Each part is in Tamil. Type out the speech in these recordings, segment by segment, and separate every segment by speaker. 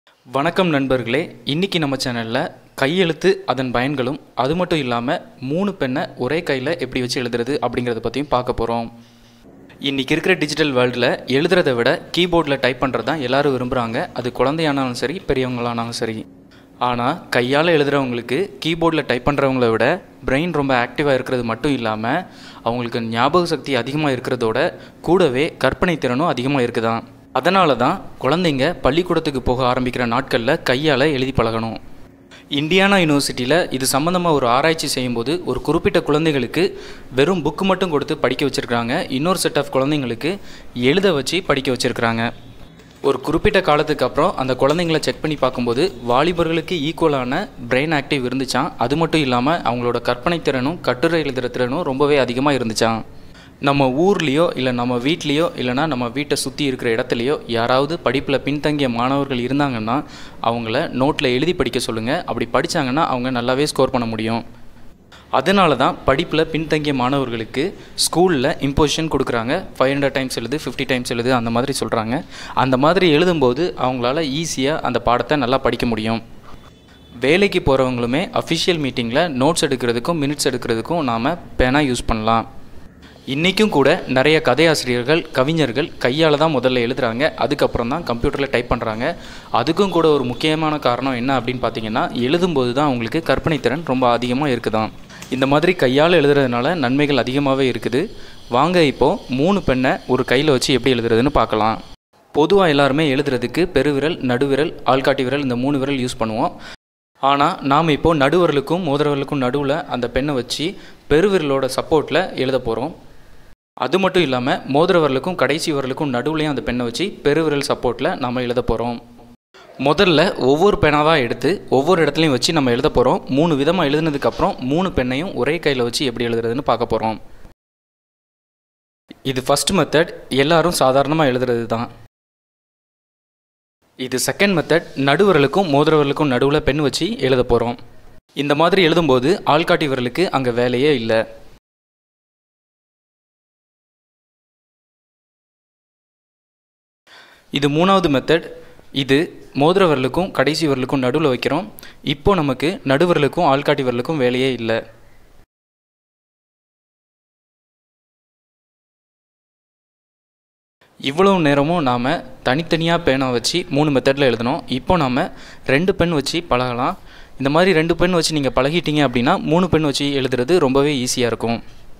Speaker 1: வணக்கம் நண்பர்களே இன்னைக்கு நம்ம சேனலில் கையெழுத்து அதன் பயன்களும் அது மட்டும் இல்லாமல் மூணு பெண்ணை ஒரே கையில் எப்படி வச்சு எழுதுறது அப்படிங்கிறத பற்றியும் பார்க்க போகிறோம் இன்றைக்கி இருக்கிற டிஜிட்டல் வேர்ல்டில் எழுதுறதை விட கீபோர்டில் டைப் பண்ணுறது தான் எல்லாரும் விரும்புகிறாங்க அது குழந்தையானாலும் சரி பெரியவங்களானாலும் சரி ஆனால் கையால் எழுதுகிறவங்களுக்கு கீபோர்டில் டைப் பண்ணுறவங்கள விட பிரெயின் ரொம்ப ஆக்டிவாக இருக்கிறது மட்டும் இல்லாமல் அவங்களுக்கு ஞாபக சக்தி அதிகமாக இருக்கிறதோட கூடவே கற்பனை திறனும் அதிகமாக இருக்குதான் அதனால தான் குழந்தைங்க பள்ளிக்கூடத்துக்கு போக ஆரம்பிக்கிற நாட்களில் கையால் எழுதி பழகணும் இந்தியானா யூனிவர்சிட்டியில் இது சம்மந்தமாக ஒரு ஆராய்ச்சி செய்யும்போது ஒரு குறிப்பிட்ட குழந்தைகளுக்கு வெறும் புக்கு மட்டும் கொடுத்து படிக்க வச்சுருக்காங்க இன்னொரு செட் ஆஃப் குழந்தைங்களுக்கு எழுத வச்சு படிக்க வச்சுருக்காங்க ஒரு குறிப்பிட்ட காலத்துக்கு அப்புறம் அந்த குழந்தைங்கள செக் பண்ணி பார்க்கும்போது வாலிபர்களுக்கு ஈக்குவலான பிரெயின் ஆக்டிவ் இருந்துச்சான் அது மட்டும் இல்லாமல் அவங்களோட கற்பனை திறனும் கட்டுரை எழுதுகிற திறனும் ரொம்பவே அதிகமாக இருந்துச்சான் நம்ம ஊர்லேயோ இல்லை நம்ம வீட்லேயோ இல்லைனா நம்ம வீட்டை சுற்றி இருக்கிற இடத்துலையோ யாராவது படிப்பில் பின்தங்கிய மாணவர்கள் இருந்தாங்கன்னா அவங்கள நோட்டில் எழுதி படிக்க சொல்லுங்கள் அப்படி படித்தாங்கன்னா அவங்க நல்லாவே ஸ்கோர் பண்ண முடியும் அதனால தான் படிப்பில் பின்தங்கிய மாணவர்களுக்கு ஸ்கூலில் இம்போசிஷன் கொடுக்குறாங்க ஃபைவ் ஹண்ட்ரட் டைம்ஸ் எழுது ஃபிஃப்டி டைம்ஸ் எழுது அந்த மாதிரி சொல்கிறாங்க அந்த மாதிரி எழுதும்போது அவங்களால ஈஸியாக அந்த பாடத்தை நல்லா படிக்க முடியும் வேலைக்கு போகிறவங்களுமே அஃபிஷியல் மீட்டிங்கில் நோட்ஸ் எடுக்கிறதுக்கும் மினிட்ஸ் எடுக்கிறதுக்கும் நாம் பேனா யூஸ் பண்ணலாம் இன்றைக்கும் கூட நிறைய கதையாசிரியர்கள் கவிஞர்கள் கையால் தான் முதல்ல எழுதுகிறாங்க அதுக்கப்புறம் தான் கம்ப்யூட்டரில் டைப் பண்ணுறாங்க அதுக்கும் கூட ஒரு முக்கியமான காரணம் என்ன அப்படின்னு பார்த்தீங்கன்னா எழுதும்போது தான் அவங்களுக்கு கற்பனை திறன் ரொம்ப அதிகமாக இருக்குதாம் இந்த மாதிரி கையால் எழுதுறதுனால நன்மைகள் அதிகமாகவே இருக்குது வாங்க இப்போது மூணு பெண்ணை ஒரு கையில் வச்சு எப்படி எழுதுறதுன்னு பார்க்கலாம் பொதுவாக எல்லாருமே எழுதுறதுக்கு பெருவிரல் நடுவிரல் ஆள்காட்டி விரல் இந்த மூணு விரல் யூஸ் பண்ணுவோம் ஆனால் நாம் இப்போது நடுவரலுக்கும் மோதிரவரலுக்கும் நடுவில் அந்த பெண்ணை வச்சு பெருவிரலோட சப்போர்ட்டில் எழுத போகிறோம் அது மட்டும் இல்லாமல் மோதிர விரலுக்கும் கடைசி விரலுக்கும் நடுவுலையும் அந்த பெண்ணை வச்சு பெருவிரல் சப்போர்ட்டில் நம்ம எழுத போகிறோம் முதல்ல ஒவ்வொரு பெண்ணாக தான் எடுத்து ஒவ்வொரு இடத்துலையும் வச்சு நம்ம எழுத போகிறோம் மூணு விதமாக எழுதுனதுக்கப்புறம் மூணு பெண்ணையும் ஒரே கையில் வச்சு எப்படி எழுதுறதுன்னு பார்க்க போகிறோம் இது ஃபஸ்ட் மெத்தட் எல்லாரும் சாதாரணமாக எழுதுறது தான் இது செகண்ட் மெத்தட் நடுவிரலுக்கும் மோதிர விரலுக்கும் நடுவில் பெண் வச்சு எழுத போகிறோம் இந்த மாதிரி எழுதும்போது ஆள்காட்டி விரலுக்கு அங்கே வேலையே இல்லை இது மூணாவது மெத்தட் இது மோதிர விரலுக்கும் கடைசி விரலுக்கும் நடுவில் வைக்கிறோம் இப்போ நமக்கு நடுவிரலுக்கும் ஆள்காட்டி விரலுக்கும் வேலையே இல்லை இவ்வளவு நேரமும் நாம் தனித்தனியாக பேனா வச்சு மூணு மெத்தடில் எழுதணும் இப்போ நாம் ரெண்டு பென் வச்சு பழகலாம் இந்த மாதிரி ரெண்டு பென் வச்சு நீங்கள் பழகிட்டீங்க அப்படின்னா மூணு பென் வச்சு எழுதுறது ரொம்பவே ஈஸியாக இருக்கும்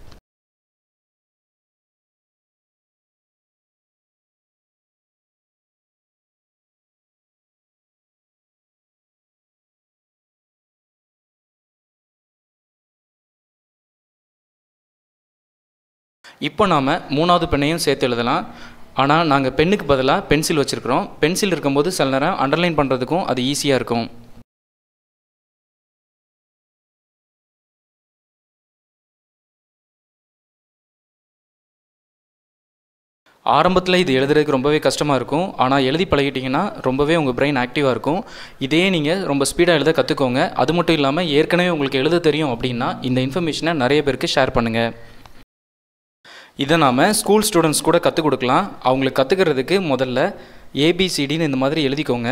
Speaker 1: இப்போ நாம் மூணாவது பெண்ணையும் சேர்த்து எழுதலாம் ஆனால் நாங்கள் பெண்ணுக்கு பதிலாக பென்சில் வச்சுருக்கிறோம் பென்சில் இருக்கும்போது சில நேரம் அண்டர்லைன் பண்ணுறதுக்கும் அது ஈஸியாக இருக்கும் ஆரம்பத்தில் இது எழுதுறதுக்கு ரொம்பவே கஷ்டமாக இருக்கும் ஆனால் எழுதி பழகிட்டிங்கன்னா ரொம்பவே உங்கள் பிரெயின் ஆக்டிவாக இருக்கும் இதே நீங்கள் ரொம்ப ஸ்பீடாக எழுத கற்றுக்கோங்க அது மட்டும் இல்லாமல் ஏற்கனவே உங்களுக்கு எழுத தெரியும் அப்படின்னா இந்த இன்ஃபர்மேஷனை நிறைய பேருக்கு ஷேர் பண்ணுங்கள் இதை நாம் ஸ்கூல் ஸ்டூடெண்ட்ஸ் கூட கற்றுக் கொடுக்கலாம் அவங்களுக்கு கற்றுக்கிறதுக்கு முதல்ல ஏபிசிடின்னு இந்த மாதிரி எழுதிக்கோங்க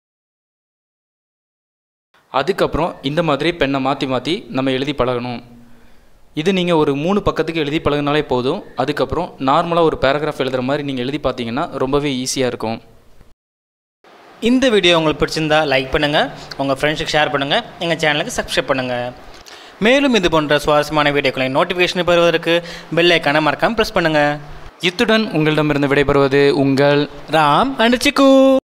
Speaker 1: அதுக்கப்புறம் இந்த மாதிரி பெண்ணை மாற்றி மாற்றி நம்ம எழுதி பழகணும் இது நீங்கள் ஒரு மூணு பக்கத்துக்கு எழுதி பழகினாலே போதும் அதுக்கப்புறம் நார்மலாக ஒரு பேராகிராஃப் எழுதுகிற மாதிரி நீங்கள் எழுதி பார்த்தீங்கன்னா ரொம்பவே ஈஸியாக இருக்கும்
Speaker 2: இந்த வீடியோ உங்களுக்கு பிடிச்சிருந்தா லைக் பண்ணுங்கள் உங்கள் ஃப்ரெண்ட்ஸுக்கு ஷேர் பண்ணுங்கள் எங்கள் சேனலுக்கு சப்ஸ்கிரைப் பண்ணுங்கள் மேலும் இது போன்ற சுவாரஸ்யமான வீடியோக்களை நோட்டிஃபிகேஷன் பெறுவதற்கு பெல் ஐக்கானை மறக்காமல் ப்ரெஸ் பண்ணுங்கள்
Speaker 1: இத்துடன் உங்களிடமிருந்து விடைபெறுவது உங்கள்
Speaker 2: ராம் அண்ட் சிக்கு